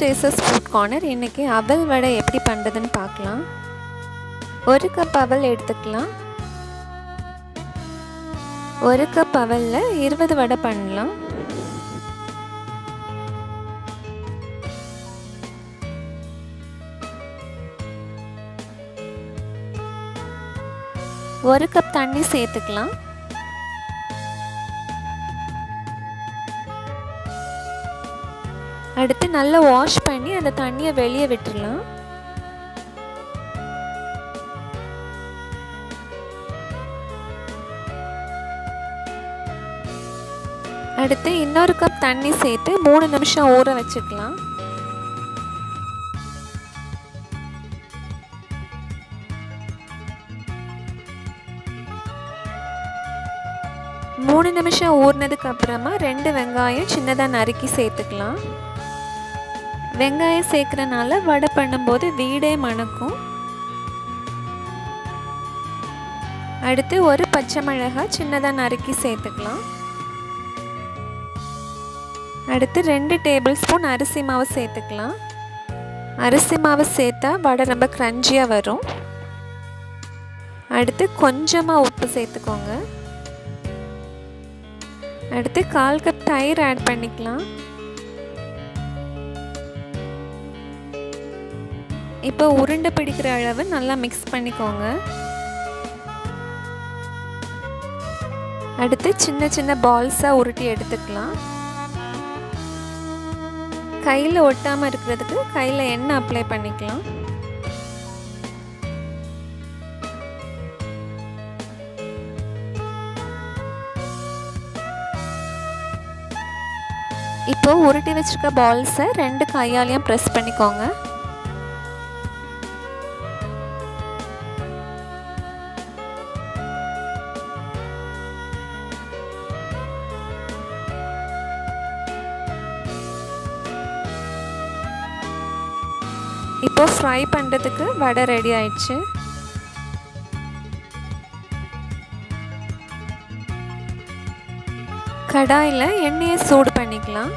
டேசஸ் food corner இன்றைக்கி அவல் வடை எப்படி பண்ணுறதுன்னு பார்க்கலாம் ஒரு கப் அவல் எடுத்துக்கலாம் ஒரு கப் அவலில் இருபது வடை பண்ணலாம் ஒரு கப் தண்ணி சேர்த்துக்கலாம் அடுத்து நல்லா வாஷ் பண்ணி அந்த தண்ணியை வெளியே விட்டுடலாம் அடுத்து இன்னொரு கப் தண்ணி சேர்த்து மூணு நிமிஷம் ஊற வச்சுக்கலாம் மூணு நிமிஷம் ஊறினதுக்கு அப்புறமா ரெண்டு வெங்காயம் சின்னதாக நறுக்கி சேர்த்துக்கலாம் வெங்காயம் சேர்க்குறனால வடை பண்ணும்போது வீடே மணக்கும் அடுத்து ஒரு பச்சை மிளகாய் சின்னதாக நறுக்கி சேர்த்துக்கலாம் அடுத்து ரெண்டு டேபிள் ஸ்பூன் அரிசி மாவு சேர்த்துக்கலாம் அரிசி மாவு சேர்த்தா வடை ரொம்ப க்ரன்ச்சியாக வரும் அடுத்து கொஞ்சமாக உப்பு சேர்த்துக்கோங்க அடுத்து கால் கப் தயிர் ஆட் பண்ணிக்கலாம் இப்போ உருண்டை பிடிக்கிற அளவு நல்லா மிக்ஸ் பண்ணிக்கோங்க அடுத்து சின்ன சின்ன பால்ஸாக உருட்டி எடுத்துக்கலாம் கையில் ஒட்டாமல் இருக்கிறதுக்கு கையில் எண்ணெய் அப்ளை பண்ணிக்கலாம் இப்போ உருட்டி வச்சிருக்க பால்ஸை ரெண்டு கையாலையும் ப்ரெஸ் பண்ணிக்கோங்க இப்போ ஃப்ரை பண்ணுறதுக்கு வடை ரெடி ஆயிடுச்சு கடாயில் எண்ணெயை சூடு பண்ணிக்கலாம்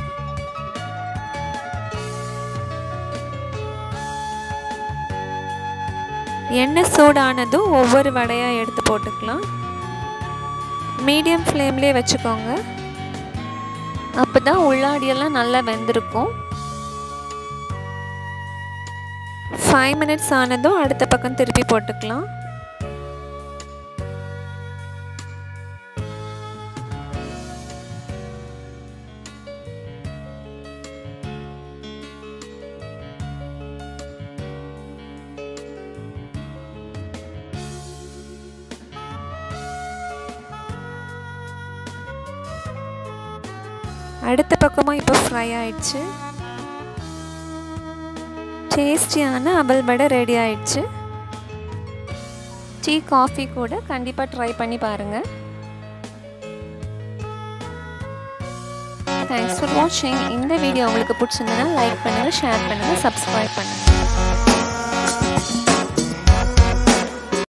எண்ணெய் சூடானதும் ஒவ்வொரு வடையாக எடுத்து போட்டுக்கலாம் மீடியம் ஃப்ளேம்லேயே வச்சுக்கோங்க அப்போ தான் உள்ளாடியெல்லாம் நல்லா வெந்திருக்கும் ஃபைவ் மினிட்ஸ் ஆனதும் அடுத்த பக்கம் திருப்பி போட்டுக்கலாம் அடுத்த பக்கமும் இப்போ ஃப்ரை ஆயிடுச்சு டேஸ்டியான அவல் வடை ரெடி ஆயிடுச்சு டீ காஃபி கூட கண்டிப்பாக ட்ரை பண்ணி பாருங்கள் தேங்க்ஸ் ஃபார் வாட்சிங் இந்த வீடியோ உங்களுக்கு பிடிச்சிருந்தனா லைக் பண்ணுங்கள் ஷேர் பண்ணுங்கள் சப்ஸ்கிரைப் பண்ணுங்கள்